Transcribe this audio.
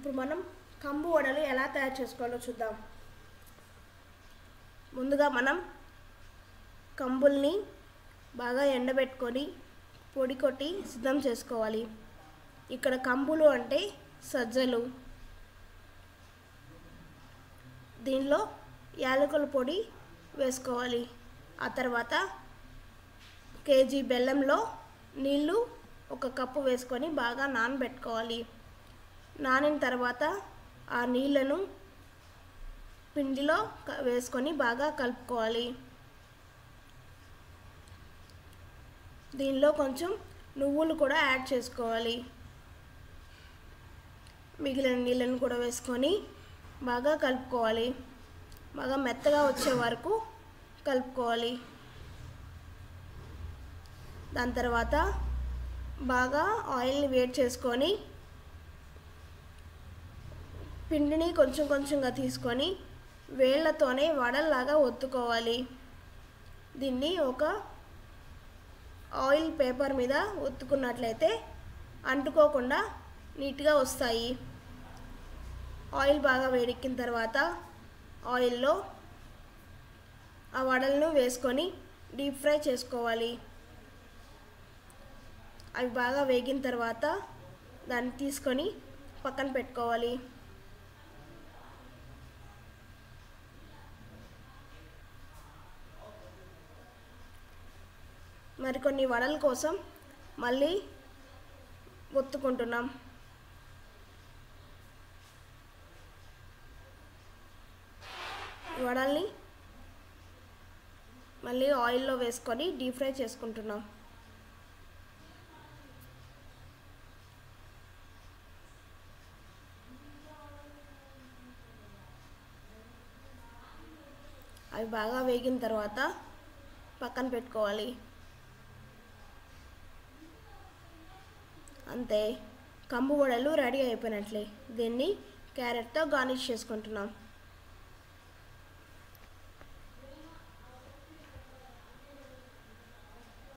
ఇప్పుడు మనం కంబు వడలు ఎలా తయారు చేసుకోవాలో చూద్దాం ముందుగా మనం కంబుల్ని బాగా ఎండబెట్టుకొని పొడి కొట్టి సిద్ధం చేసుకోవాలి ఇక్కడ కంబులు అంటే సజ్జలు దీనిలో యాలకుల పొడి వేసుకోవాలి ఆ తర్వాత కేజీ బెల్లంలో నీళ్ళు ఒక కప్పు వేసుకొని బాగా నానబెట్టుకోవాలి నానిన తర్వాత ఆ నీళ్ళను పిండిలో క- వేసుకొని బాగా కలుపుకోవాలి దీనిలో కొంచెం నువ్వులు కూడా యాడ్ చేసుకోవాలి మిగిలిన నీళ్ళను కూడా వేసుకొని బాగా కలుపుకోవాలి బాగా మెత్తగా వచ్చే వరకు కలుపుకోవాలి దాని తర్వాత బాగా ఆయిల్ని వేడి చేసుకొని పిండిని కొంచెం కొంచెంగా తీసుకొని వేళ్ళతోనే వడల్లాగా ఒత్తుకోవాలి దీన్ని ఒక ఆయిల్ పేపర్ మీద ఒత్తుకున్నట్లయితే అంటుకోకుండా నీట్గా వస్తాయి ఆయిల్ బాగా వేడెక్కిన తర్వాత ఆయిల్లో ఆ వడలను వేసుకొని డీప్ ఫ్రై చేసుకోవాలి అవి బాగా వేగిన తర్వాత దాన్ని తీసుకొని పక్కన పెట్టుకోవాలి మరికొన్ని వడల కోసం మళ్ళీ ఒత్తుకుంటున్నాం ఈ వడల్ని మళ్ళీ ఆయిల్లో వేసుకొని డీప్ ఫ్రై చేసుకుంటున్నాం అవి బాగా వేగిన తర్వాత పక్కన పెట్టుకోవాలి అంతే కంబు వడలు రెడీ అయిపోయినట్లే దీన్ని క్యారెట్తో గార్నిష్ చేసుకుంటున్నాం